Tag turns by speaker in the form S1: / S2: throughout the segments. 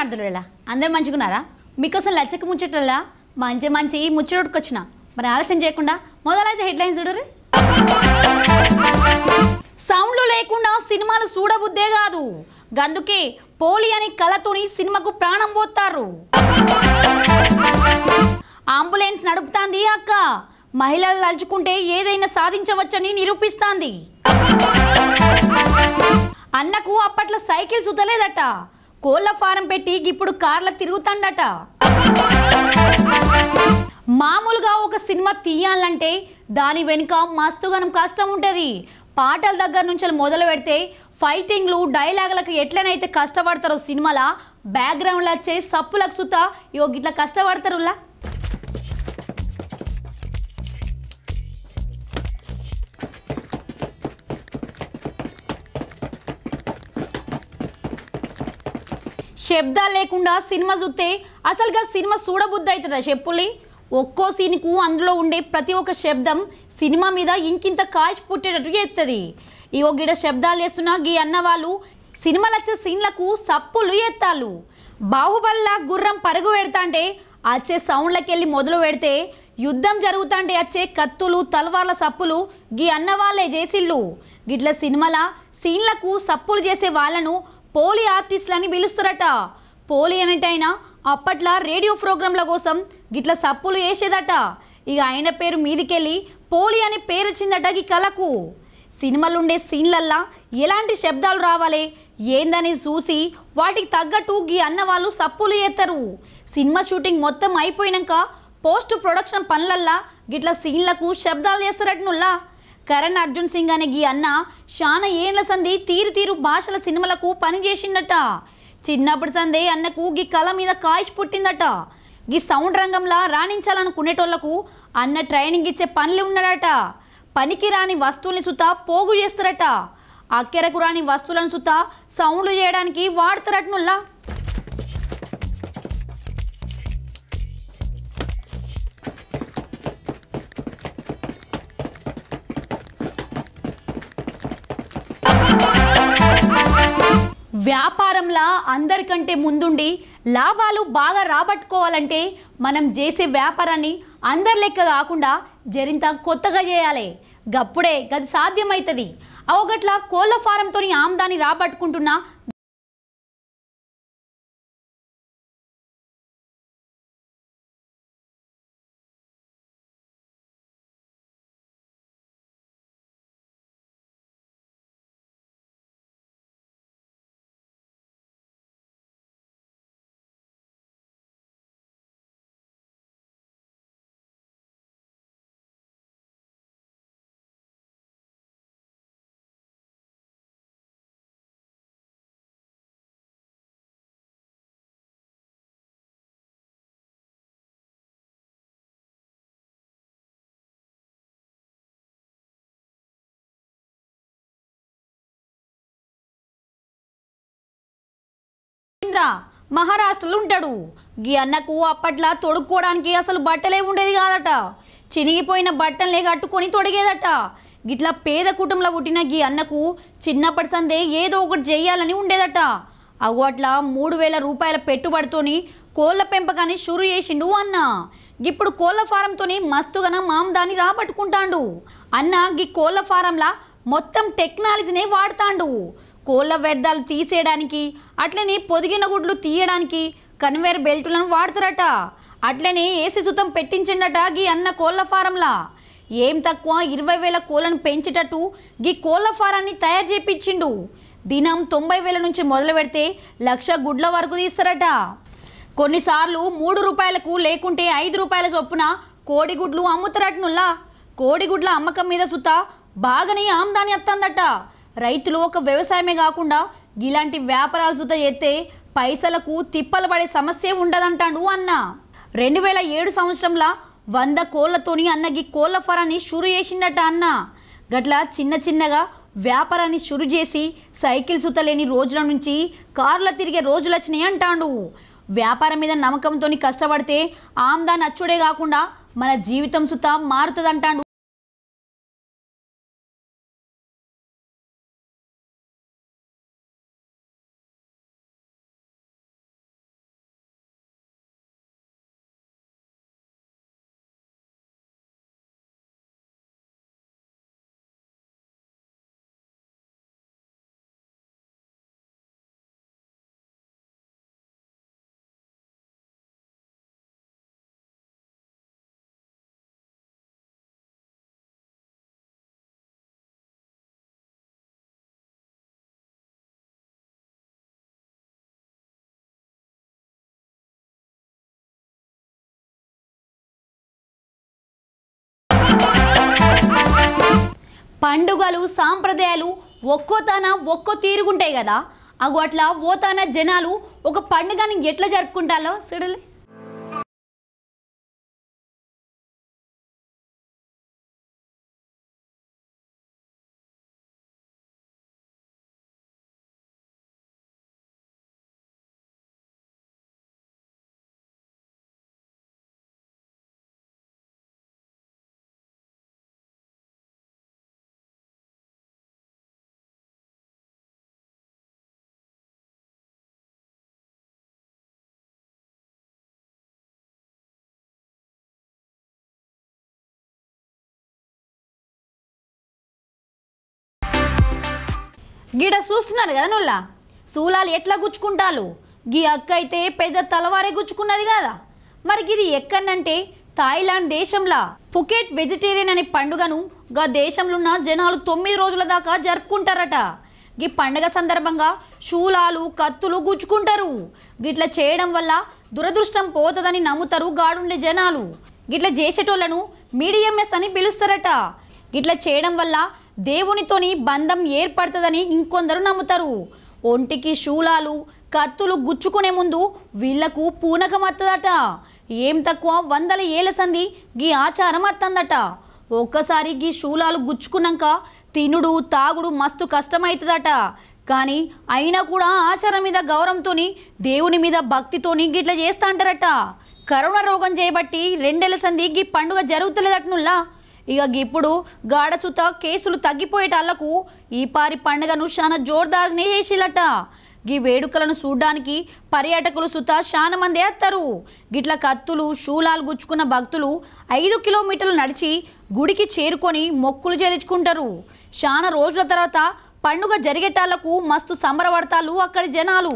S1: వార్తలులా అందరు మంచుకున్నారా మీకోసం లచ్చక ముచ్చటల్లా మంచి మంచి ముచ్చటకొచ్చిన మరి ఆలస్యం చేయకుండా మొదలైతే హెడ్లైన్స్ చూడరు సౌండ్లు లేకుండా సినిమాలు చూడబుద్దే కాదు గందుకే పోలి అనే కళతోని సినిమాకు ప్రాణం పోతారు అంబులెన్స్ నడుపుతాంది అక్క మహిళలు తలుచుకుంటే ఏదైనా సాధించవచ్చని నిరూపిస్తాంది అన్నకు అప్పట్లో సైకిల్ సుతలేదట కోళ్ల ఫారం పెట్టి ఇప్పుడు కార్ల తిరుగుతాండట మామూలుగా ఒక సినిమా తీయాలంటే దాని వెనుక మస్తుగానం కష్టం ఉంటుంది పాటల దగ్గర నుంచి మొదలు పెడితే ఫైటింగ్లు డైలాగులకు ఎట్లనైతే కష్టపడతారో సినిమాల బ్యాక్గ్రౌండ్లో వచ్చే సప్పులకు సుత ఇగో గిట్లా కష్టపడతారులా శబ్దాలు లేకుండా సినిమా చూస్తే అసలుగా సినిమా చూడబుద్ధి అవుతుందా చెప్పులి ఒక్కో సీన్కు అందులో ఉండే ప్రతి ఒక్క శబ్దం సినిమా మీద ఇంకింత కాల్చి పుట్టేటట్టు చేస్తుంది ఈ గిడ శబ్దాలు చేస్తున్న గీ అన్న వాళ్ళు సినిమాలు వచ్చే సీన్లకు సప్పులు ఎత్తాలు బాహుబలిలా గుర్రం పరుగు పెడతాంటే వచ్చే సౌండ్లకి వెళ్ళి మొదలు పెడితే యుద్ధం జరుగుతాంటే వచ్చే కత్తులు తలవార్ల సప్పులు గీ అన్న వాళ్ళే చేసిళ్ళు గిట్ల సినిమాల సీన్లకు సప్పులు చేసే వాళ్ళను పోలీ ఆర్టిస్టులని పిలుస్తారట పోలీ అనేటైనా అప్పట్లో రేడియో ప్రోగ్రాంల కోసం గిట్ల సప్పులు వేసేదట ఇక ఆయన పేరు మీదికెళ్ళి పోలీ అనే పేరు వచ్చిందట ఈ కళకు సినిమాలుండే సీన్లల్లా ఎలాంటి శబ్దాలు రావాలి ఏందని చూసి వాటికి తగ్గట్టు గీ అన్న వాళ్ళు సప్పులు చేస్తారు సినిమా షూటింగ్ మొత్తం అయిపోయినాక పోస్ట్ ప్రొడక్షన్ పనులల్లా గిట్ల సీన్లకు శబ్దాలు చేస్తారట్నుల్లా కరణ్ అర్జున్ సింగ్ అనే గీ అన్న శాన ఏండ్ల సంది తీరు తీరు భాషల సినిమాలకు పని చేసిండట చిన్నప్పటి సందే అన్నకు గీ కళ మీద కాయిష్ పుట్టిందట గీ సౌండ్ రంగంలా రాణించాలనుకునేటోళ్లకు అన్న ట్రైనింగ్ ఇచ్చే పనులు ఉన్నాడట పనికి రాని వస్తువుల్ని సుత పోగు చేస్తారట అక్కెరకు రాని వస్తువులను సుత సౌండ్లు చేయడానికి వాడతారట్నుల్లా వ్యాపారంలా అందరికంటే ముందుండి లాభాలు బాగా రాబట్టుకోవాలంటే మనం చేసే వ్యాపారాన్ని అందరి లెక్క కాకుండా జరింత కొత్తగా చేయాలి గప్పుడే గది సాధ్యమవుతుంది అవగట్ల కోళ్ళ ఫారంతో ఆమ్దాని రాబట్టుకుంటున్న ఇంద్ర మహారాష్ట్రలో ఉంటాడు గీ అన్నకు అప్పట్లా తొడుక్కోవడానికి అసలు బట్టలే ఉండేది కాదట చినిగిపోయిన బట్టలే కట్టుకొని తొడిగేదట గిట్లా పేద కుటుంబంలో పుట్టిన గీ అన్నకు చిన్నప్పటి సందే ఏదో ఒకటి చెయ్యాలని ఉండేదట అవు అట్లా మూడు వేల రూపాయల పెట్టుబడితోని కోళ్ళ పెంపకాన్ని షురు చేసిండు అన్న ఇప్పుడు కోళ్ళ ఫారంతోని మస్తుగన మామదాని రాబట్టుకుంటాండు అన్న గీ కోళ్ళ ఫారంలా మొత్తం టెక్నాలజీనే వాడతాండు కోళ్ళ వ్యర్థాలు తీసేయడానికి అట్లనే పొదిగిన గుడ్లు తీయడానికి కన్వేర్ బెల్టులను వాడతారట అట్లనే ఏసీ సుతం పెట్టించిండట గీ అన్న కోళ్ళ ఫారంలా ఏం తక్కువ ఇరవై వేల కోళ్ళను పెంచేటట్టు గీ కోళ్ళ ఫారాన్ని తయారు చేపించిండు దినం తొంభై వేల నుంచి మొదలు పెడితే లక్ష గుడ్ల వరకు తీస్తారట కొన్నిసార్లు మూడు రూపాయలకు లేకుంటే ఐదు రూపాయల చొప్పున కోడిగుడ్లు అమ్ముతారట్నుల్లా కోడిగుడ్ల అమ్మకం మీద సుత బాగానే ఆమ్దాని వస్తుందట రైతులు ఒక వ్యవసాయమే కాకుండా ఇలాంటి వ్యాపారాలు సుత చేస్తే పైసలకు తిప్పలు పడే సమస్య ఉండదంటాడు అన్న రెండు వేల ఏడు సంవత్సరంలో వంద కోళ్లతోని అన్నగి కోళ్ల ఫరాన్ని షురు చేసిండట అన్న గట్ల చిన్న చిన్నగా వ్యాపారాన్ని షురు చేసి సైకిల్ సుతలేని రోజుల నుంచి కార్ల తిరిగే రోజులు వచ్చినాయి అంటాడు వ్యాపారం మీద నమ్మకంతో కష్టపడితే ఆమ్దాన్ అచ్చుడే కాకుండా మన జీవితం సుత మారుతుందంటాడు పండుగలు సాంప్రదాయాలు ఒక్కో తాన ఒక్కో తీరుగుంటాయి కదా అగు అట్లా ఓ తాన జనాలు ఒక పండుగని ఎట్లా జరుపుకుంటారో చూడలే గీడ చూస్తున్నారు కదా నుల్ల శూలాలు ఎట్లా గుచ్చుకుంటారు గీ అక్క అయితే పెద్ద తలవారే గుచ్చుకున్నది కదా మరి ఇది ఎక్కడంటే థాయిలాండ్ దేశంలా ఫుకెట్ వెజిటేరియన్ అనే పండుగను గా దేశంలో ఉన్న జనాలు తొమ్మిది రోజుల దాకా జరుపుకుంటారట ఈ పండుగ సందర్భంగా శూలాలు కత్తులు గుచ్చుకుంటారు గిట్లా చేయడం వల్ల దురదృష్టం పోతుందని నమ్ముతారు గాడుండే జనాలు గిట్లా చేసేటోళ్లను మీడియంఎస్ అని పిలుస్తారట గిట్లా చేయడం వల్ల దేవునితోని బంధం ఏర్పడుతుందని ఇంకొందరు నమ్ముతారు ఒంటికి శూలాలు కత్తులు గుచ్చుకునే ముందు వీళ్లకు పూనకం వత్తదట ఏం తక్కువ వందల ఏళ్ళ సంది గీ ఆచారం అత్తందట ఒక్కసారి గీ శూలాలు గుచ్చుకున్నాక తినుడు తాగుడు మస్తు కష్టమవుతుందట కానీ అయినా కూడా ఆచారం మీద గౌరవంతోని దేవుని మీద భక్తితోని గిట్ల చేస్తా అంటారట కరోనా రోగం చేయబట్టి రెండేళ్ల సంది గీ పండుగ జరుగుతలేదటనుల్లా ఇక ఇప్పుడు గాఢచుత కేసులు తగ్గిపోయేటాళ్లకు ఈ పారి పండుగను చాలా జోర్దార్నే చేసిలట గీ వేడుకలను చూడ్డానికి పర్యాటకులు సుత చాలా మంది వేస్తారు గిట్ల కత్తులు శూలాలు గుచ్చుకున్న భక్తులు ఐదు కిలోమీటర్లు నడిచి గుడికి చేరుకొని మొక్కులు చేర్చుకుంటారు చాలా రోజుల తర్వాత పండుగ జరిగేటాళ్లకు మస్తు సంబరపడతారు అక్కడి జనాలు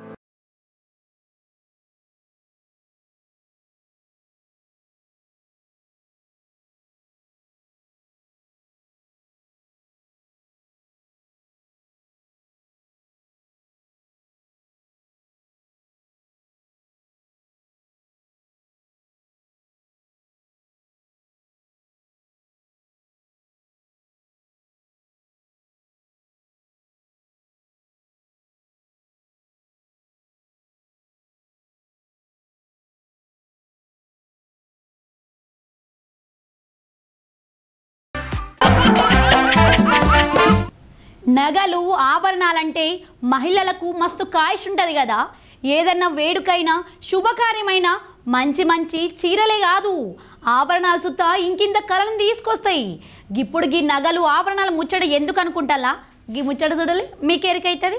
S1: నగలు ఆభరణాలంటే మహిళలకు మస్తు కాయిష్ ఉంటుంది కదా ఏదన్నా వేడుకైనా శుభకార్యమైన మంచి మంచి చీరలే కాదు ఆభరణాలు సుత్తా ఇంకింత కళను తీసుకొస్తాయి ఇప్పుడు గీ నగలు ఆభరణాల ముచ్చట ఎందుకు అనుకుంటాలా గీ ముచ్చట చూడాలి మీకెరికైతుంది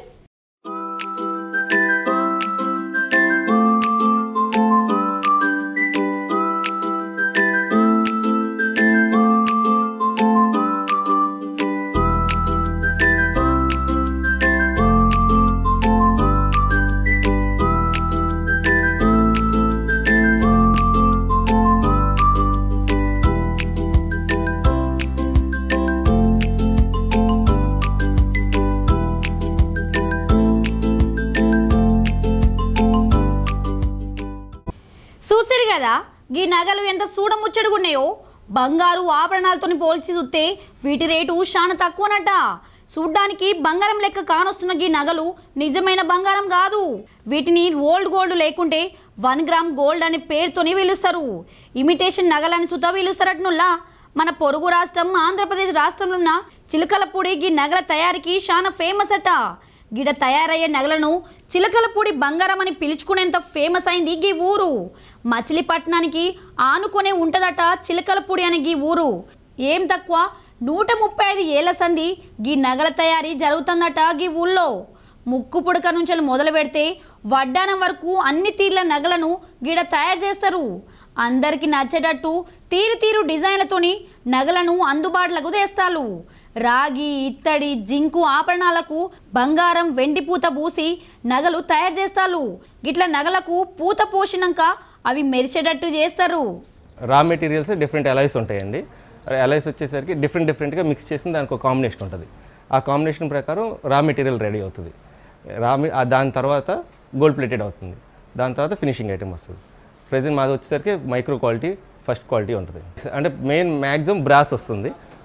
S1: చూసిరు కదా ఈ నగలు ఎంత చూడముచ్చడుగున్నాయో బంగారు ఆభరణాలతోని పోల్చి చూస్తే వీటి రేటు చాలా తక్కువనట చూడ్డానికి బంగారం లెక్క కానొస్తున్న ఈ నగలు నిజమైన బంగారం కాదు వీటిని రోల్డ్ గోల్డ్ లేకుంటే వన్ గ్రామ్ గోల్డ్ అనే పేరుతోని పిలుస్తారు ఇమిటేషన్ నగలని సుతా పిలుస్తారట్నుల్లా మన పొరుగు రాష్ట్రం ఆంధ్రప్రదేశ్ రాష్ట్రంలో ఉన్న చిలకలపూడి ఈ నగల తయారీకి చాలా ఫేమస్ అట గిడ తయారయ్యే నగలను చిలకలపూడి బంగారం అని పిలుచుకునేంత ఫేమస్ అయింది గీ ఊరు మచిలీపట్నానికి ఆనుకొనే ఉంటదట చిలకలపూడి అనే గీ ఊరు ఏం తక్కువ నూట ముప్పై ఐదు ఏళ్ల సంది గీ నగల తయారీ జరుగుతుందట గీ ఊళ్ళో ముక్కు పుడక నుంచి మొదలు పెడితే వడ్డానం వరకు అన్ని తీర్ల నగలను గిడ తయారు చేస్తారు అందరికి నచ్చేటట్టు తీరు తీరు డిజైన్లతోని నగలను అందుబాటులోకి తెస్తారు రాగి ఇత్తడి జింకు ఆభరణాలకు బంగారం వెండి పూత పూసి నగలు తయారు చేస్తారు గిట్ల నగలకు పూత పోసినాక అవి మెరిచేటట్టు చేస్తారు
S2: రా మెటీరియల్స్ డిఫరెంట్ అలైస్ ఉంటాయండి అలైస్ వచ్చేసరికి డిఫరెంట్ డిఫరెంట్గా మిక్స్ చేసి దానికి ఒక కాంబినేషన్ ఉంటుంది ఆ కాంబినేషన్ ప్రకారం రా మెటీరియల్ రెడీ అవుతుంది రా మె- ఆ దాని తర్వాత గోల్డ్ ప్లేటెడ్ అవుతుంది దాని తర్వాత ఫినిషింగ్ ఐటమ్ వస్తుంది ప్రజెంట్ మాది వచ్చేసరికి మైక్రో క్వాలిటీ ఫస్ట్ క్వాలిటీ ఉంటుంది అంటే మెయిన్ మ్యాక్సిమం బ్రాస్ వస్తుంది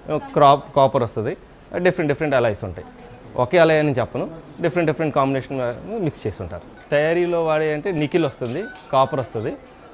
S2: క్రాప్ కాపర్ వస్తుంది డిఫరెంట్ డిఫరెంట్ అలాయ్స్ ఉంటాయి ఒకే అలాయ్ అని చెప్పను డిఫరెంట్ డిఫరెంట్ కాంబినేషన్ మిక్స్ చేసి ఉంటారు తయారీలో వాడే అంటే నికిల్ వస్తుంది కాపర్ వస్తుంది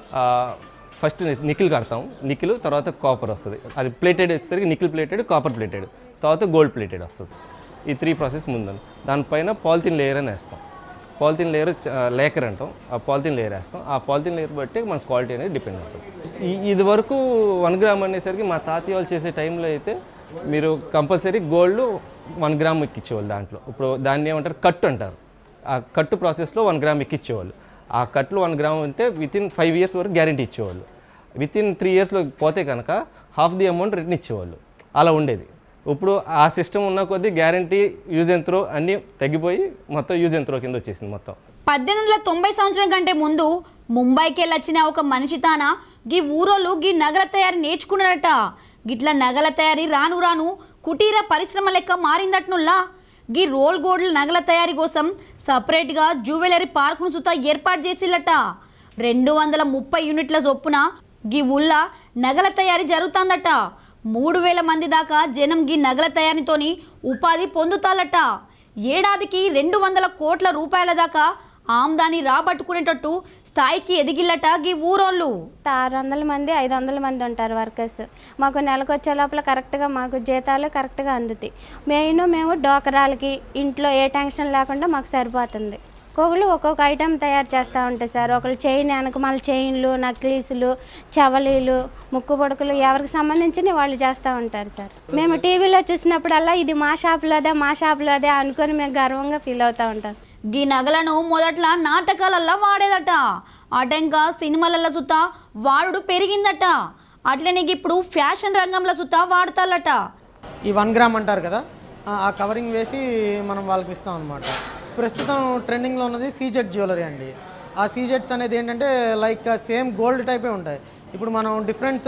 S2: ఫస్ట్ నికిల్ కడతాం నికిల్ తర్వాత కాపర్ వస్తుంది అది ప్లేటెడ్ వచ్చేసరికి నికిల్ ప్లేటెడ్ కాపర్ ప్లేటెడ్ తర్వాత గోల్డ్ ప్లేటెడ్ వస్తుంది ఈ త్రీ ప్రాసెస్ ముందు దానిపైన పాలిథిన్ లేయర్ అని వేస్తాం పాలిథిన్ లేయర్ లేకర్ అంటాం ఆ పాలిథిన్ లేయర్ వేస్తాం ఆ పాలిథిన్ లేయర్ బట్టి మన క్వాలిటీ అనేది డిపెండ్ అవుతుంది ఈ ఇది వరకు వన్ గ్రామ్ అనేసరికి మా తాతయ్య వాళ్ళు చేసే టైంలో అయితే మీరు కంపల్సరీ గోల్డ్ వన్ గ్రామ్ ఎక్కించేవాళ్ళు దాంట్లో ఇప్పుడు దాన్ని ఏమంటారు కట్టు అంటారు ఆ కట్టు ప్రాసెస్లో వన్ గ్రామ్ ఎక్కించేవాళ్ళు ఆ కట్లు వన్ గ్రామ్ అంటే విత్ ఇన్ ఫైవ్ ఇయర్స్ వరకు గ్యారంటీ ఇచ్చేవాళ్ళు విత్ ఇన్ త్రీ ఇయర్స్లో పోతే కనుక హాఫ్ ది అమౌంట్ రిటర్న్ ఇచ్చేవాళ్ళు అలా ఉండేది ఇప్పుడు ఆ సిస్టమ్ ఉన్న కొద్దీ గ్యారంటీ యూజ్ అండ్ త్రో అన్నీ తగ్గిపోయి మొత్తం యూజ్ అండ్ త్రో కింద వచ్చేసింది మొత్తం
S1: పద్దెనిమిది వందల తొంభై సంవత్సరం కంటే ముందు ముంబైకి వెళ్ళొచ్చిన ఒక మనిషి తాన గీ ఊరోళ్ళు గీ నగల తయారీ నేర్చుకున్నాడట గిట్ల నగల తయారీ రాను రాను కుటీర పరిశ్రమ లెక్క మారిందట్నుల్లా గీ రోల్ గోల్డ్ నగల తయారీ కోసం సపరేట్గా జ్యువెలరీ పార్కును సుతా ఏర్పాటు చేసిల్లట రెండు వందల ముప్పై యూనిట్ల చొప్పున గీ ఊళ్ళ నగల తయారీ జరుగుతుందట మూడు వేల మంది దాకా జనం గీ నగల తయారీతోని ఉపాధి పొందుతాలట ఏడాదికి రెండు వందల కోట్ల రూపాయల దాకా ఆమ్దాని రాబట్టుకునేటట్టు స్థాయికి ఎదిగిల్లట గీ ఊరోళ్ళు
S3: ఆరు వందల మంది ఐదు వందల మంది ఉంటారు వర్కర్స్ మాకు నెలకు వచ్చే లోపల కరెక్ట్గా మాకు జీతాలు కరెక్ట్గా అందుతాయి మెయిన్ మేము డోకరాలకి ఇంట్లో ఏ టెన్షన్ లేకుండా మాకు సరిపోతుంది ఒక్కొక్కరు ఒక్కొక్క ఐటెం తయారు చేస్తూ ఉంటాయి సార్ ఒకళ్ళు చైన్ వెనకమాల చైన్లు నక్లీసులు చవలీలు ముక్కు పొడకలు ఎవరికి సంబంధించిన వాళ్ళు చేస్తూ ఉంటారు సార్ మేము టీవీలో చూసినప్పుడల్లా ఇది మా షాప్లోదే మా షాప్లోదే అనుకొని మేము గర్వంగా ఫీల్ అవుతూ ఉంటాం
S1: గీ నగలను మొదట్ల నాటకాలల్లా వాడేదట అటంక సినిమాలల్ల సుత వాడుడు పెరిగిందట అట్లనే ఇప్పుడు ఫ్యాషన్ రంగంలో సుత వాడతాలట
S4: ఈ వన్ గ్రామ్ అంటారు కదా ఆ- ఆ కవరింగ్ వేసి మనం వాళ్ళకి ఇస్తాం అనమాట ప్రస్తుతం ట్రెండింగ్లో ఉన్నది సీజెట్ జ్యువెలరీ అండి ఆ సీజెట్స్ అనేది ఏంటంటే లైక్ సేమ్ గోల్డ్ టైపే ఉంటాయి ఇప్పుడు మనం డిఫరెంట్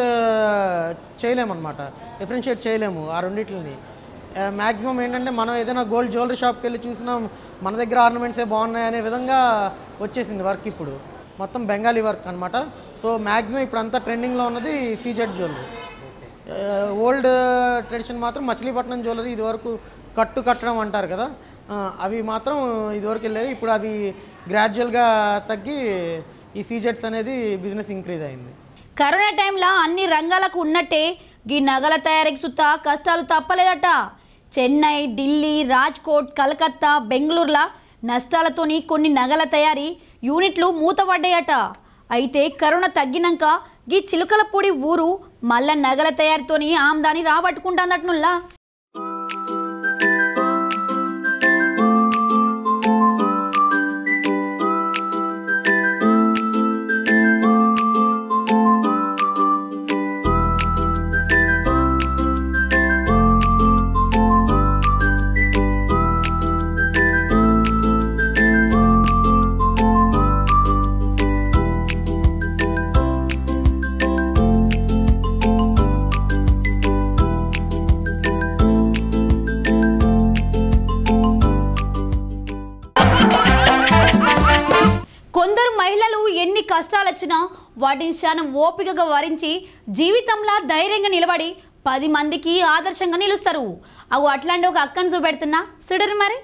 S4: చేయలేమన్నమాట డిఫరెన్షియేట్ చేయలేము ఆ రెండింటిని మ్యాక్సిమం ఏంటంటే మనం ఏదైనా గోల్డ్ జ్యువెలరీ షాప్కి వెళ్ళి చూసినా మన దగ్గర ఆర్నమెంట్సే బాగున్నాయి అనే విధంగా వచ్చేసింది వర్క్ ఇప్పుడు మొత్తం బెంగాలీ వర్క్ అనమాట సో మ్యాక్సిమం ఇప్పుడు అంతా ట్రెండింగ్లో ఉన్నది సీజెట్ జ్యువెలరీ ఓల్డ్ ట్రెడిషన్ మాత్రం మచిలీపట్నం జ్యువెలరీ ఇదివరకు కట్టు కట్టడం అంటారు కదా ఆ, అవి మాత్రం ఇదివరకు వెళ్ళేవి ఇప్పుడు అవి గ్రాడ్యువల్గా తగ్గి ఈ సీజెట్స్ అనేది బిజినెస్ ఇంక్రీజ్ అయింది
S1: కరోనా టైంలో అన్ని రంగాలకు ఉన్నట్టే గీ నగల తయారీకి సుత కష్టాలు తప్పలేదట చెన్నై ఢిల్లీ రాజ్కోట్ కలకత్తా బెంగళూరుల నష్టాలతోని కొన్ని నగల తయారీ యూనిట్లు మూతపడ్డాయట అయితే కరోనా తగ్గినాక గీ చిలుకలపూడి ఊరు మళ్ళా నగల తయారీతోని ఆమ్దాని రాబట్టుకుంటాందట్నుల్లా కొందరు మహిళలు ఎన్ని కష్టాలు వచ్చినా వాటిని చాలా ఓపికగా వరించి జీవితంలో ధైర్యంగా నిలబడి పది మందికి ఆదర్శంగా నిలుస్తారు అవు అట్లాంటి ఒక అక్కను చూపెడుతున్నా చూడరు మరి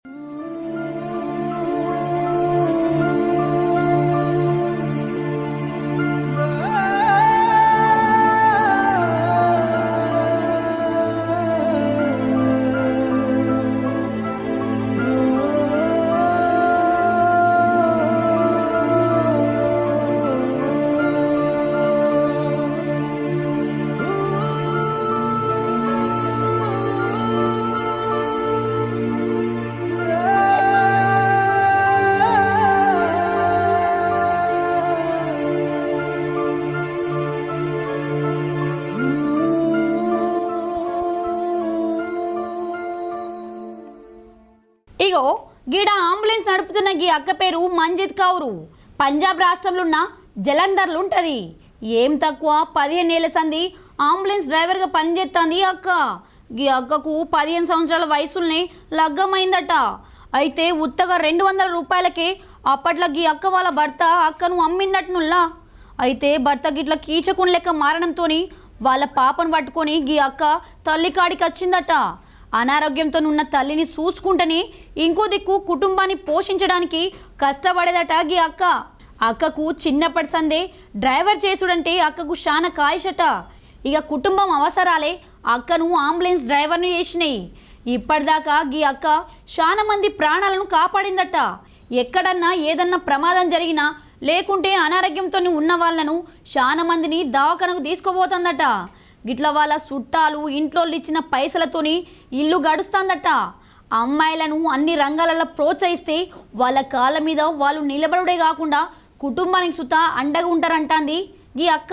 S1: ఇగో గీడ అంబులెన్స్ నడుపుతున్న గీ అక్క పేరు మంజిత్ కౌరు పంజాబ్ రాష్ట్రంలో ఉన్న జలంధర్లు ఉంటుంది ఏం తక్కువ పదిహేను ఏళ్ళ సంది అంబులెన్స్ డ్రైవర్గా పనిచేస్తుంది ఈ అక్క గీ అక్కకు పదిహేను సంవత్సరాల వయసులోనే లగ్గమైందట అయితే ఉత్తగా రెండు వందల రూపాయలకే అప్పట్లో గీ అక్క వాళ్ళ భర్త అక్కను అమ్మిందట్నుల్లా అయితే భర్త గిట్ల కీచకుని లెక్క మారడంతోని వాళ్ళ పాపను పట్టుకొని గీ అక్క తల్లి కాడికి వచ్చిందట అనారోగ్యంతో ఉన్న తల్లిని చూసుకుంటని ఇంకో దిక్కు కుటుంబాన్ని పోషించడానికి కష్టపడేదట గీ అక్క అక్కకు చిన్నప్పటి సందే డ్రైవర్ చేసుడంటే అక్కకు శాన కాయిషట ఇక కుటుంబం అవసరాలే అక్కను అంబులెన్స్ డ్రైవర్ను చేసినాయి ఇప్పటిదాకా గీ అక్క చాలా మంది ప్రాణాలను కాపాడిందట ఎక్కడన్నా ఏదన్నా ప్రమాదం జరిగినా లేకుంటే అనారోగ్యంతో ఉన్న వాళ్ళను చాలా మందిని దవాఖానకు తీసుకుపోతుందట గిట్ల వాళ్ళ చుట్టాలు ఇంట్లో ఇచ్చిన పైసలతోని ఇల్లు గడుస్తుందట అమ్మాయిలను అన్ని రంగాలలో ప్రోత్సహిస్తే వాళ్ళ కాళ్ళ మీద వాళ్ళు నిలబడుడే కాకుండా కుటుంబానికి సుత అండగా ఉంటారంటాంది ఈ అక్క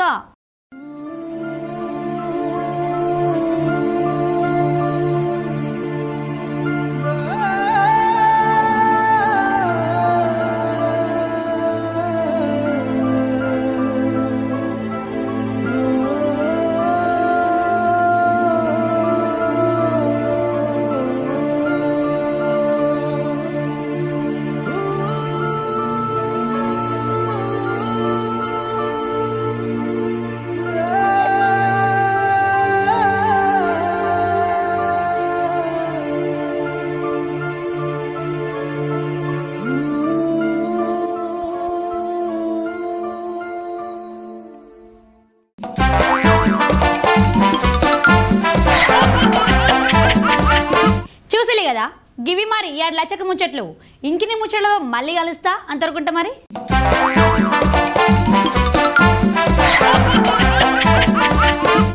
S1: చూసలే కదా గివి మరి ఏడు లచ్చక ముచ్చట్లు ఇంకిని ముచ్చట్లో మళ్ళీ కలుస్తా అంతవరకుంటా మరి